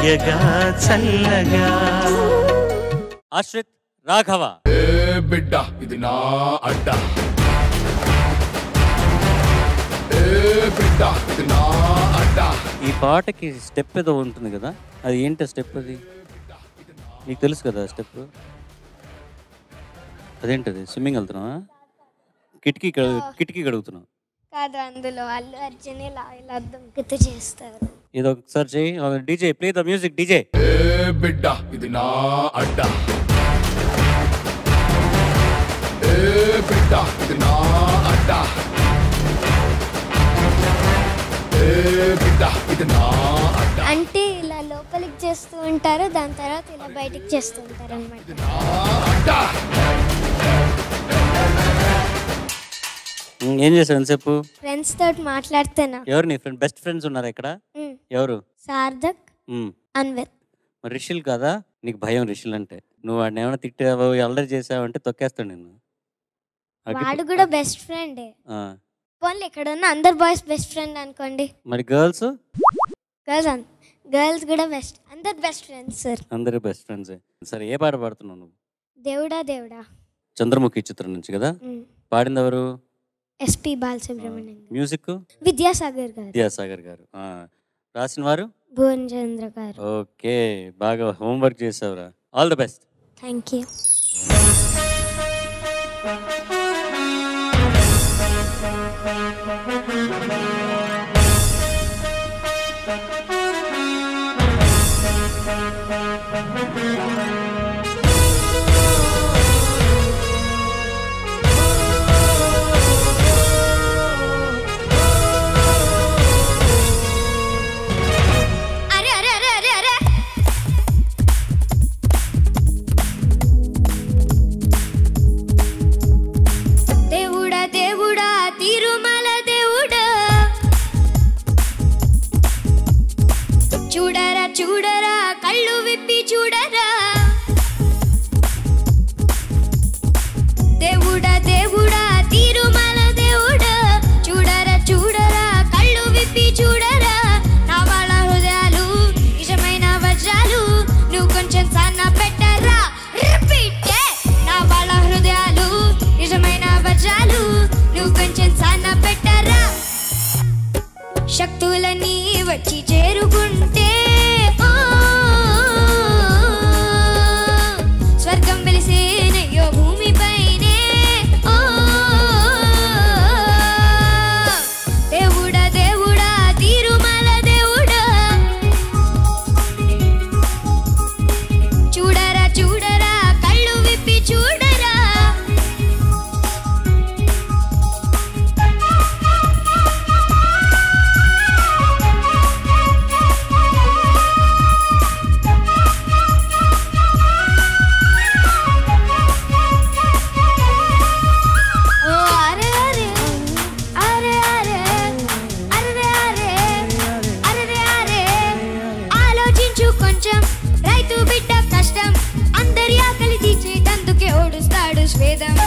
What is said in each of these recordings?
తీయగా చల్లగా ఆశ్రిత్ రాఘవ ఏ బిడ్డ ఇది నా అడ్డ ఏ బిడ్డ ఇది నా అడ్డ ఈ పాటకి స్టెప్ ఏదో ఉంటుంది కదా అది ఏంటి స్టెప్ అది నీకు తెలుసు కదా స్టెప్ అదేంటది స్విమ్మింగ్ వెళ్తున్నావా కిటికీ కడు- కిటికీ కడుగుతున్నావు కాదు అందులో అల్లు అర్జున్ ఇలా ఇలా దుంకుతూ చేస్తారు ఇది ఒకసారి చేయి DJ play the music DJ ఏ బిడ్డ ఇది నా అడ్డ ఏ బిడ్డ ఇది నా అడ్డ ఏ బిడ్డ ఇది నా అడ్డ అంటే ఇలా లోపలికి చేస్తూ ఉంటారు దాని తర్వాత ఇలా బయటికి చేస్తూ ఉంటారు అనమాట నా అడ్డ ఉమ్, ఏం చేశావు ఎంతసేపు ఫ్రెండ్స్ తోటి మాట్లాడుతున్నా ఎవరు నీ ఫ్రెండ్ బెస్ట్ ఫ్రెండ్స్ ఉన్నారు ఇక్కడ ఉమ్. ఎవరు సార్థక్ ఉమ్, అన్వర్ మరి రిషిల్ కాదా నీకు భయం రిషిల్ అంటే నువ్వు వాడిని ఏమైనా తిట్టావు అల్లరి చేసావంటే తొక్కేస్తాడు నేను అగ్గి- వాడు కూడా బెస్ట్ ఫ్రెండే ఆ, పోన్లే ఇక్కడ ఉన్న అందరు బాయ్స్ బెస్ట్ ఫ్రెండ్ అనుకోండి మరి గర్ల్స్ గర్ల్స్ గర్ల్స్ కూడా బెస్ట్ అందరు బెస్ట్ ఫ్రెండ్స్ సార్ అందరూ బెస్ట్ ఫ్రెండ్సే సరే ఏ పాట పాడుతున్నావు నువ్వు దేవుడా దేవుడా చంద్రముఖి చిత్రం నుంచి కదా పాడింది ఎవరు ఎస్పి బాలసుబ్రహ్మణ్యం గారు. మ్యూజిక్ విద్యాసాగర్ గారు విద్యాసాగర్ గారు ఆ, రాసిన వారు భువన్ చంద్ర గారు ఓకే బాగా హోంవర్క్ చేసావురా all the best thank you అరే అరే అరే అరే అరే దేవుడా దేవుడా తిరుమల దేవుడా చూడరా చూడరా కళ్ళు విప్పి చూడరా దేవుడా దేవుడా తిరుమల దేవుడా చూడరా చూడరా కళ్ళు విప్పి చూడరా నా వాళ్ళ హృదయాలు నిజమైన వజ్రాలు నువ్వు కొంచెం సన్న పెట్టరా రిపీట్ నా వాళ్ళ హృదయాలు నిజమైన వజ్రాలు నువ్వు కొంచెం సన్న పెట్టరా శక్తులని వచ్చి చేరుకుంటే ఓ, స్వర్గం వెలిసేనయ్యో భూమిపైనే ఓ, దేవుడా దేవుడా తిరుమల దేవుడా చూడరా చూడరా కళ్ళు విప్పి చూడరా ఓ అరే అరే అరే అరే అరే అరే అరే అరే ఆలోచించు కొంచెం రైతు బిడ్డ కష్టం అందరి ఆకలి తీర్చేటందుకే ఓడుస్తాడు స్వేదం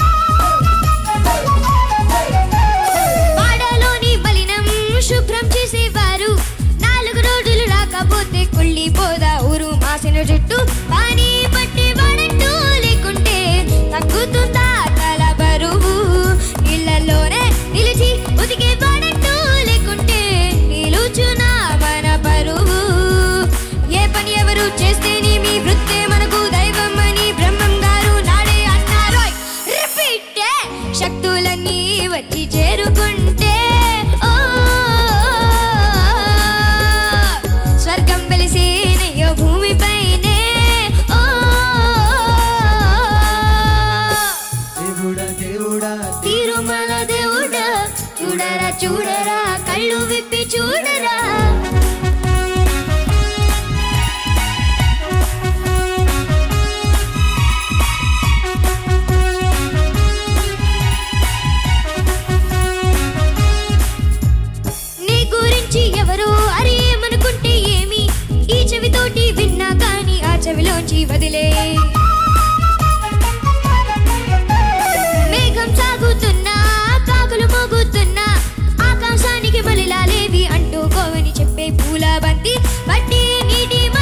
వాడలోని మలినం శుభ్రం చేసేవారు నాలుగు రోజులు రాకపోతే కుళ్ళిపోదా ఊరు మాసిన జుట్టు పానీ పట్టి వాడంటూ లేకుంటే తగ్గుతుందా తల బరువు ఇళ్లలోనే నిలిచి ఉతికే వాడంటూ లేకుంటే నిలుచునా మన బరువు ఏ పని ఎవరు చేస్తేనే మీ వృత్తే మనకు దైవం అని బ్రహ్మం గారు నాడే అన్నారు రిపీట్ శక్తులన్నీ వచ్చి చేరుకుంటే ఓ స్వర్గం వెలిసేనయ్యో భూమిపైనే ఓ దేవుడా దేవుడా తిరుమల దేవుడా చూడరా చూడరా కళ్ళు విప్పి చూడరా నీ గురించి ఎవరు అరే ఏమనుకుంటే ఏమి ఈ చెవితోటి విన్నా కానీ ఆ చెవిలోంచి వదిలే మేఘం సాగుతున్నా కాకులు మోగుతున్నా ఆకాశానికి మలిలాలేవి అంటూ కోవని చెప్పే పూల బంతి పట్టి నీటి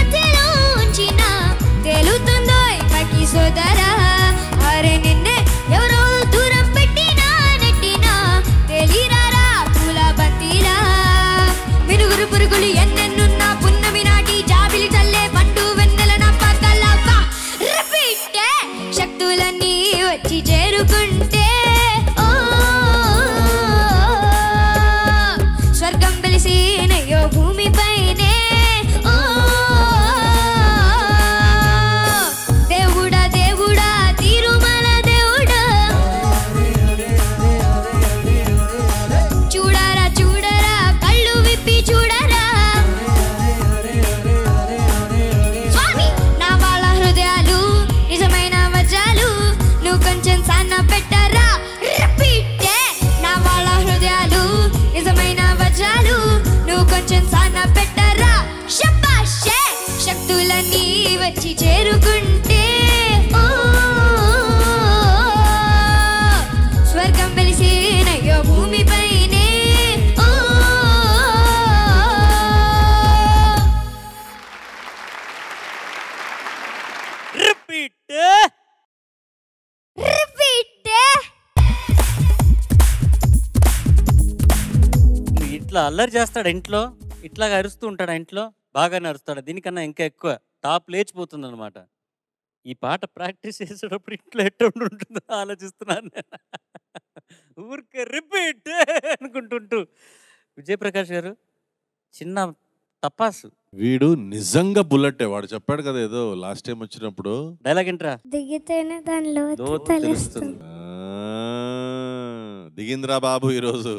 చేరుకుంటే ఓ స్వర్గం వెలిసేనయ్యో భూమిపైనే ఓ రిపీట్ రిపీట్ ఇట్లా అల్లరి చేస్తాడు ఇంట్లో ఇట్లాగా అరుస్తూ ఉంటాడు ఇంట్లో బాగానే అరుస్తాడు దీనికన్నా ఇంకా ఎక్కువ టాప్ లేచిపోతుంది అనమాట ఈ పాట ప్రాక్టీస్ చేసేటప్పుడు ఇంట్లో ఎట్లా ఉంటుందో ఆలోచిస్తున్నాను నేను ఊరికే రిపీట్ అనుకుంటుంటూ విజయప్రకాష్ గారు చిన్న తపాసు వీడు నిజంగా బుల్లెట్ వాడు చెప్పాడు కదా ఏదో లాస్ట్ టైం వచ్చినప్పుడు డైలాగ్ ఏంట్రా దిగితేనే దానిలో లోతు తెలుస్తుంది ఆ, దిగిందిరా బాబు ఈరోజు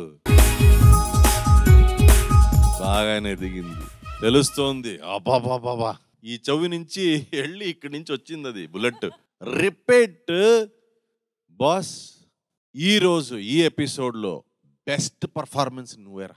బాగానే దిగింది తెలుస్తోంది అబాబాబాబా ఈ చెవి నుంచి వెళ్ళి ఇక్కడి నుంచి వచ్చింది అది బుల్లెట్ రిపీట్ బాస్ ఈ రోజు ఈ ఎపిసోడ్ లో బెస్ట్ పర్ఫార్మెన్స్ నువ్వేరా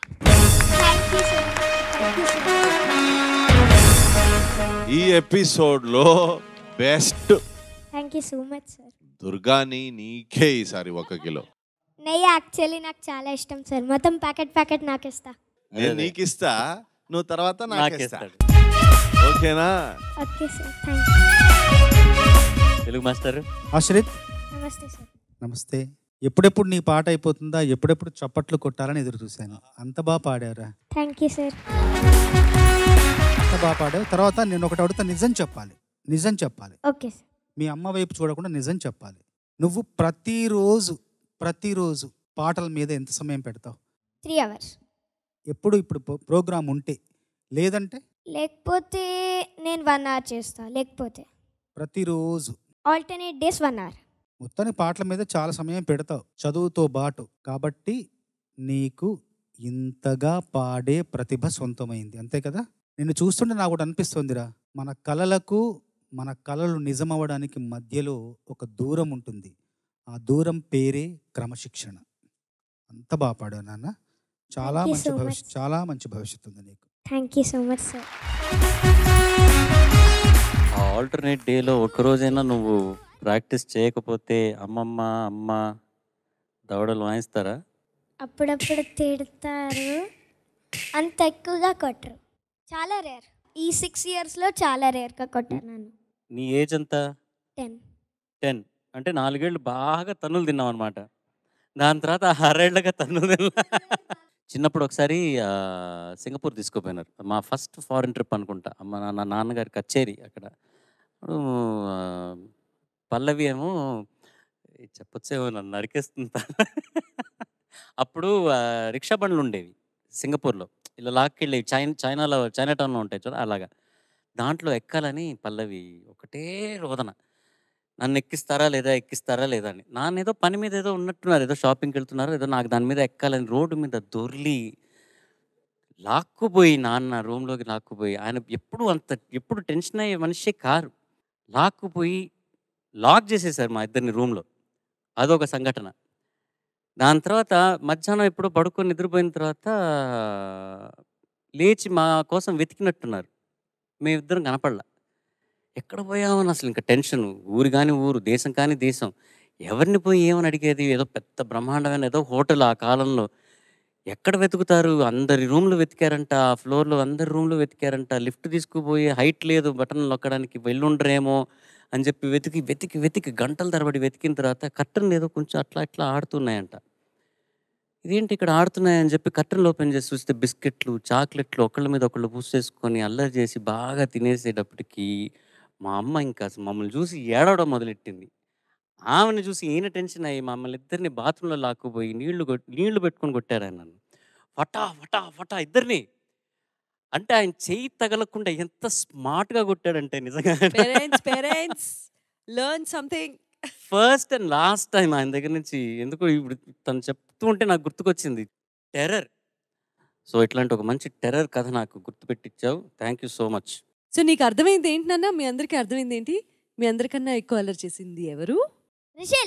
ఈ ఎపిసోడ్ లో best thank you so much sir దుర్గాని నీకే ఈసారి ఒక కిలో నెయ్యి యాక్చువల్లీ నాకు చాలా ఇష్టం సార్ మొత్తం ప్యాకెట్ ప్యాకెట్ నాకు ఇస్తా నేను అదే. నీకు ఇస్తా నువ్వు తర్వాత నాకేస్తా నాకేస్తాడు ఓకేనా okay sir thank you Telugu master Ashrith నమస్తే సార్ నమస్తే ఎప్పుడెప్పుడు నీ పాట అయిపోతుందా ఎప్పుడెప్పుడు చప్పట్లు కొట్టాలని ఎదురు చూశాను అంత బాగా పాడారా థ్యాంక్ యూ సార్ అంత బాగా పాడావు తర్వాత నేను ఒకటి అడుగుతా నిజం చెప్పాలి నిజం చెప్పాలి ఓకే సార్ మీ అమ్మ వైపు చూడకుండా నిజం చెప్పాలి నువ్వు ప్రతిరోజు ప్రతిరోజు పాటల మీద ఎంత సమయం పెడతావు త్రీ అవర్స్ ఎప్పుడు ఇప్పుడు ప్రోగ్రామ్ ఉంటే లేదంటే లేకపోతే నేను వన్ అవర్ చేస్తా లేకపోతే ప్రతిరోజు ఆల్టర్నేట్ డేస్ వన్ అవర్ మొత్తానికి పాటల మీద చాలా సమయం పెడతావు చదువుతో బాటు కాబట్టి నీకు ఇంతగా పాడే ప్రతిభ సొంతమైంది అంతే కదా నిన్ను చూస్తుంటే నాకు ఒకటి అనిపిస్తుందిరా మన కళలకు మన కళలు నిజమవ్వడానికి మధ్యలో ఒక దూరం ఉంటుంది ఆ దూరం పేరే క్రమశిక్షణ అంత బాగా పాడావు నాన్న చాలా Thank you మంచి so భవిష్యత్ much. చాలా మంచి భవిష్యత్తు ఉంది నీకు thank you so much sir ఆ ఆల్టర్నేట్ డేలో ఒక్కరోజైనా నువ్వు ప్రాక్టీస్ చేయకపోతే అమ్మమ్మ అమ్మ దవడలు వాయిస్తారా అప్పుడప్పుడు తిడతారు అంత ఎక్కువగా కొట్టరు చాలా రేర్ ఈ సిక్స్ ఇయర్స్లో చాలా రేర్గా కొట్టాను నన్ను నీ ఏజ్ ఎంత టెన్ టెన్ అంటే నాలుగేళ్ళు బాగా తన్నులు తిన్నాం అనమాట దాని తర్వాత ఆరేళ్లుగా తన్నులు తిన్నా చిన్నప్పుడు ఒకసారి ఆ, సింగపూర్ తీసుకుపోయినారు మా ఫస్ట్ ఫారిన్ ట్రిప్ అనుకుంటా మా నాన్న నాన్నగారి కచేరీ అక్కడ అప్పుడు ఆ, పల్లవి ఏమో "ఏ, చెప్పొచ్చేమో నన్ను నరికేస్తుందా అప్పుడు ఆ, రిక్షా బండ్లు ఉండేవి సింగపూర్లో ఇలా లాక్కెళ్ళేవి చైనా చైనాలో చైనా టౌన్లో ఉంటాయి చూడ అలాగా దాంట్లో ఎక్కాలని పల్లవి ఒకటే రోదన నన్ను ఎక్కిస్తారా లేదా ఎక్కిస్తారా లేదా అని నాన్న ఏదో పని మీద ఏదో ఉన్నట్టున్నారు ఏదో షాపింగ్కి వెళ్తున్నారు ఏదో నాకు దాని మీద ఎక్కాలని రోడ్డు మీద దొర్లి లాక్కుపోయి నాన్న రూమ్లోకి లాక్కుపోయి ఆయన ఎప్పుడు అంత ఎప్పుడు టెన్షన్ అయ్యే మనిషే కారు లాక్కుపోయి లాక్ చేసేసారు మా ఇద్దరిని రూమ్లో అదొక సంఘటన దాని తర్వాత మధ్యాహ్నం ఎప్పుడో పడుకొని నిద్రపోయిన తర్వాత లేచి మా కోసం వెతికినట్టున్నారు మేమిద్దరం కనపడలా ఎక్కడ పోయామని అసలు ఇంకా టెన్షన్ ఊరు కాని ఊరు దేశం కాని దేశం ఎవరిని పోయి ఏమని అడిగేది ఏదో పెద్ద బ్రహ్మాండమైన ఏదో హోటల్ ఆ కాలంలో ఎక్కడ వెతుకుతారు అందరి రూమ్లు వెతికారంట ఆ ఫ్లోర్లో అందరి రూమ్లు వెతికారంట లిఫ్ట్ తీసుకుపోయి హైట్ లేదు బటన్ నొక్కడానికి వెళ్ళుండ్రేమో అని చెప్పి వెతికి వెతికి వెతికి గంటల తరబడి వెతికిన తర్వాత కర్టన్ ఏదో కొంచెం అట్లా ఇట్లా ఆడుతున్నాయంట ఇదేంటి ఇక్కడ ఆడుతున్నాయని చెప్పి కర్టన్ ఓపెన్ చేసి చూస్తే బిస్కెట్లు చాక్లెట్లు ఒకళ్ళ మీద ఒకళ్ళు పూసేసుకొని అల్లరి చేసి బాగా తినేసేటప్పటికి మా అమ్మ ఇంకా అసలు మమ్మల్ని చూసి ఏడవడం మొదలెట్టింది ఆమెను చూసి ఈయన టెన్షన్ అయ్యి మమ్మల్ని ఇద్దరిని బాత్రూంలో లాక్కుపోయి నీళ్లు కొట్ నీళ్లు పెట్టుకొని కొట్టారు ఆయన నన్ను ఫటా ఫటా ఫటా ఇద్దరిని అంటే ఆయన చెయ్యి తగలకుండా ఎంత స్మార్ట్గా కొట్టాడంటే నిజంగా parents parents learn something first and last time ఆయన దగ్గర నుంచి ఎందుకో ఇప్పుడు తను చెప్తూ ఉంటే నాకు గుర్తుకొచ్చింది టెర్రర్ సో ఇట్లాంటి ఒక మంచి టెర్రర్ కథ నాకు గుర్తుపెట్టించావు thank you so much so నీకు అర్థమైంది ఏంటి నాన్న మీ అందరికీ అర్థమైంది ఏంటి మీ అందరికన్నా ఎక్కువ అల్లరి చేసింది ఎవరు రిషల్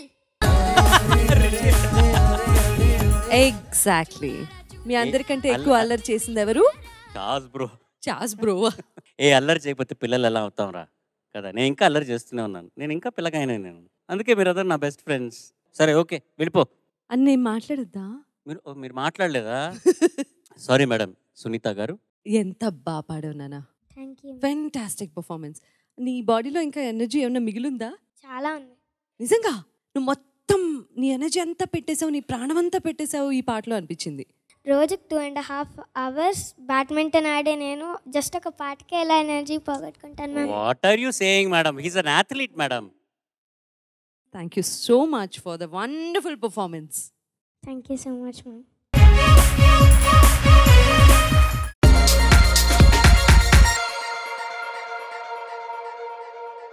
ఎగ్జాక్ట్లీ మీ అందరికంటే ఎక్కువ అల్ల- అల్లరి చేసింది ఎవరు కాజ్ బ్రో చాస్ బ్రో ఏ అల్లరి చేయకపోతే పిల్లలు ఎలా అవుతాం రా కదా నేను ఇంకా అల్లరి చేస్తూనే ఉన్నాను నేను ఇంకా పిల్లగాయనే నేను అందుకే మీరందరూ నా బెస్ట్ ఫ్రెండ్స్ సరే ఓకే వెళ్ళిపో అని నేను మాట్లాడద్దా మీరు ఓ, మీరు మాట్లాడలేదా సారీ మేడం సునీత గారు ఎంత బాగా పాడావు నాన్న థ్యాంక్ యూ ఫెంటాస్టిక్ పర్ఫార్మెన్స్ నీ బాడీలో ఇంకా ఎనర్జీ ఏమైనా మిగిలిందా చాలా ఉంది నిజంగా నువ్వు మొత్తం నీ ఎనర్జీ అంతా పెట్టేశావు నీ ప్రాణం అంతా పెట్టేశావు ఈ పాటలో అనిపించింది రోజుకి two and half hours badminton ఆడే నేను జస్ట్ ఒక పాటకే ఎలా ఎనర్జీ పోగొట్టుకుంటాను ma'am what are you saying madam he's an athlete madam thank you so much for the wonderful performance thank you so much ma'am